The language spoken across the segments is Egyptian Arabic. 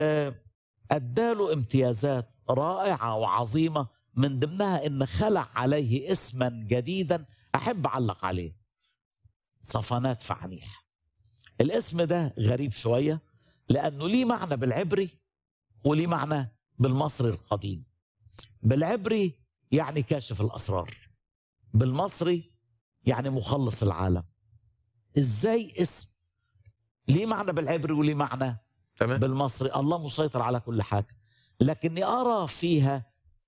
آه، اداله امتيازات رائعه وعظيمه من ضمنها ان خلع عليه اسما جديدا احب اعلق عليه صفنات فعنيح الاسم ده غريب شويه لانه ليه معنى بالعبري وليه معنى بالمصري القديم بالعبري يعني كاشف الاسرار بالمصري يعني مخلص العالم ازاي اسم ليه معنى بالعبري وليه معنى تمام بالمصري الله مسيطر على كل حاجة لكني أرى فيها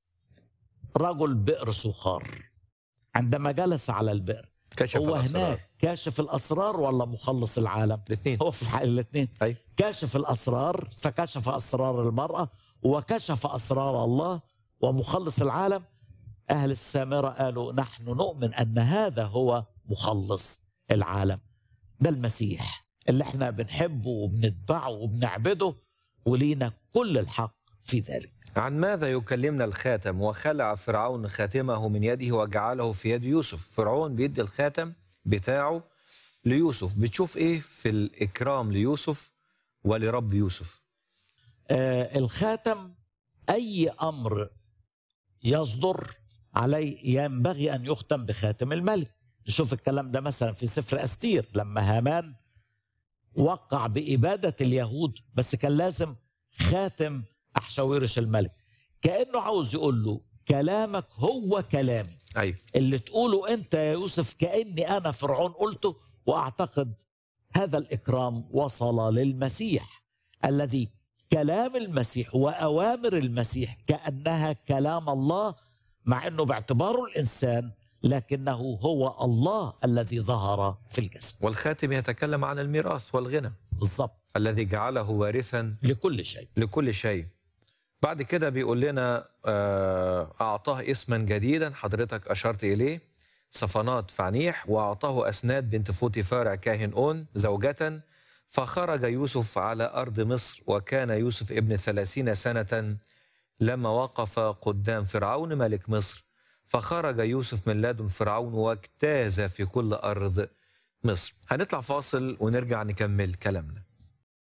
رجل بئر سخار عندما جلس على البئر كشف هو الأسرار. هناك كاشف الأسرار ولا مخلص العالم الاثنين هو في الحقيقة الاثنين أي. كاشف الأسرار فكشف أسرار المرأة وكشف أسرار الله ومخلص العالم أهل السامرة قالوا نحن نؤمن أن هذا هو مخلص العالم ده المسيح اللي احنا بنحبه وبنتبعه وبنعبده ولينا كل الحق في ذلك عن ماذا يكلمنا الخاتم وخلع فرعون خاتمه من يده وجعله في يد يوسف فرعون بيدي الخاتم بتاعه ليوسف بتشوف ايه في الإكرام ليوسف ولرب يوسف آه الخاتم أي أمر يصدر عليه ينبغي أن يختم بخاتم الملك نشوف الكلام ده مثلا في سفر أستير لما هامان وقع بإبادة اليهود بس كان لازم خاتم أحشاويرش الملك كأنه عاوز يقول له كلامك هو كلامي أيوه اللي تقوله انت يا يوسف كاني انا فرعون قلته واعتقد هذا الاكرام وصل للمسيح الذي كلام المسيح واوامر المسيح كانها كلام الله مع انه باعتباره الانسان لكنه هو الله الذي ظهر في الجسد والخاتم يتكلم عن الميراث والغنى بالضبط الذي جعله وارثا لكل شيء لكل شيء بعد كده بيقول لنا آه، أعطاه اسما جديدا حضرتك أشرت إليه صفنات فعنيح وأعطاه أسناد بنت فوتيفار كاهن أون زوجة فخرج يوسف على أرض مصر وكان يوسف ابن ثلاثين سنة لما وقف قدام فرعون ملك مصر فخرج يوسف من لدن فرعون واجتاز في كل أرض مصر هنطلع فاصل ونرجع نكمل كلامنا